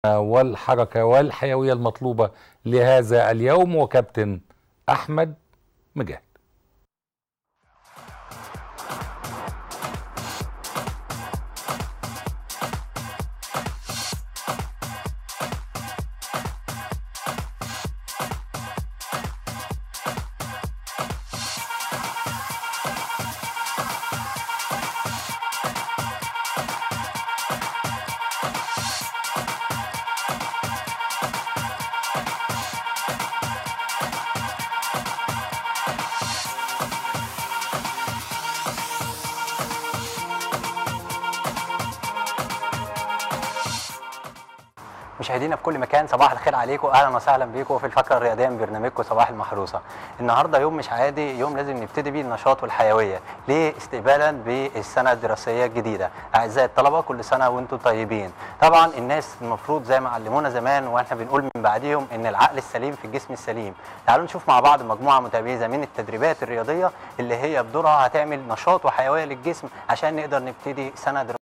والحركة والحيوية المطلوبة لهذا اليوم وكابتن أحمد مجاهد مشاهدينا في كل مكان صباح الخير عليكم اهلا وسهلا بيكم في الفقره الرياضيه من برنامجكم صباح المحروسه النهارده يوم مش عادي يوم لازم نبتدي بيه النشاط والحيويه ليه استقبالا بالسنه الدراسيه الجديده اعزائي الطلبه كل سنه وانتم طيبين طبعا الناس المفروض زي ما علمونا زمان واحنا بنقول من بعديهم ان العقل السليم في الجسم السليم تعالوا نشوف مع بعض مجموعه متميزه من التدريبات الرياضيه اللي هي بدورها هتعمل نشاط وحيويه للجسم عشان نقدر نبتدي سنه دراسيه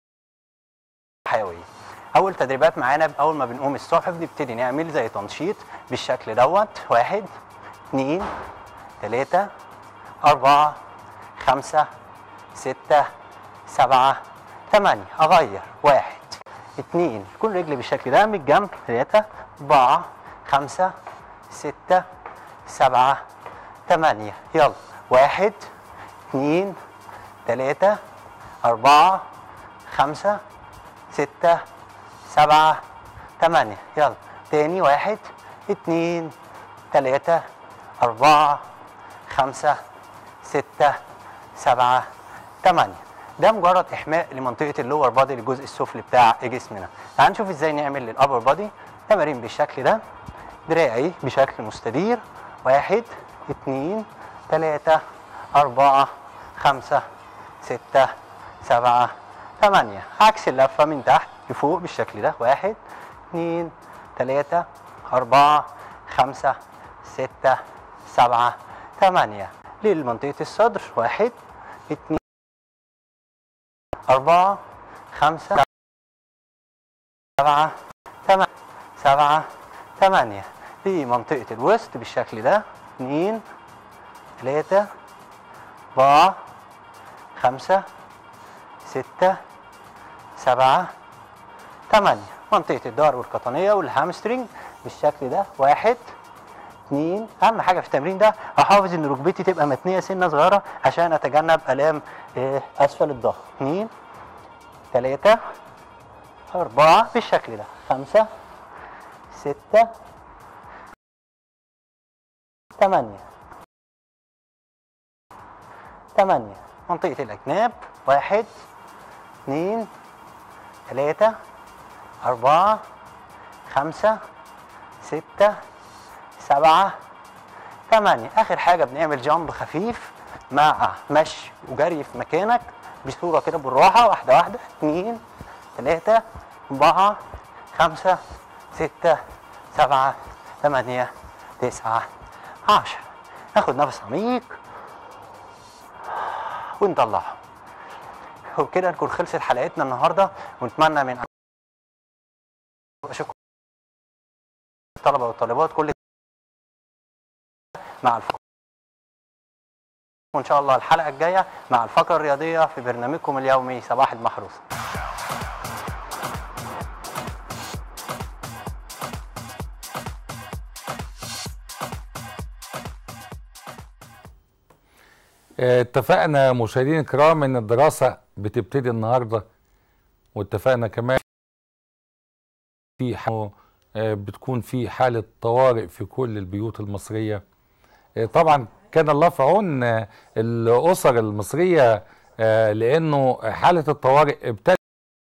حيويه اول تدريبات معانا اول ما بنقوم الصبح بنبتدي نعمل زي تنشيط بالشكل دوت واحد اثنين ثلاثة أربعة خمسة ستة سبعة ثمانية أغير واحد اثنين كل رجل بالشكل ده من الجنب ثلاثة أربعة خمسة ستة سبعة ثمانية يلا واحد اثنين ثلاثة أربعة خمسة ستة سبعة ثمانية يلا تاني واحد اتنين تلاتة أربعة خمسة ستة سبعة ثمانية ده مجرد إحماء لمنطقة اللور بادي الجزء السفلي بتاع جسمنا تعال نشوف ازاي نعمل للأبر بادي تمارين بالشكل ده دراعي بشكل مستدير واحد اتنين تلاتة أربعة خمسة ستة سبعة ثمانية عكس اللفة من تحت لفوق بالشكل ده واحد اثنين ثلاثة أربعة خمسة ستة سبعة ثمانية لمنطقة الصدر واحد اثنين أربعة خمسة سبعة ثمانية سبعة ثمانية لمنطقة الوسط بالشكل ده اثنين ثلاثة أربعة خمسة ستة سبعة ثمانية منطقة الظهر والقطنية والهامسترنج بالشكل ده واحد اثنين أهم حاجة في التمرين ده أحافظ إن ركبتي تبقى متنية سنة صغيرة عشان أتجنب آلام إيه، أسفل الظهر اثنين ثلاثة أربعة بالشكل ده خمسة ستة ثمانية ثمانية منطقة الأجناب واحد اثنين ثلاثة أربعة خمسة ستة سبعة ثمانية آخر حاجة بنعمل جامب خفيف مع مشي وجري في مكانك بصورة كده بالراحة واحدة واحدة اثنين ثلاثة أربعة خمسة ستة سبعة ثمانية تسعة عشرة ناخد نفس عميق ونطلعه وبكده نكون خلصت حلقتنا النهارده ونتمنى من اشكر الطلبه والطالبات كل مع الفقره وان شاء الله الحلقه الجايه مع الفقره الرياضيه في برنامجكم اليومي صباح المحروسه اتفقنا مشاهدينا الكرام ان الدراسة بتبتدي النهاردة واتفقنا كمان في ح- آه، بتكون في حالة طوارئ في كل البيوت المصرية آه، طبعا كان الله في عون آه، الأسر المصرية آه، لأنه حالة الطوارئ ابتدت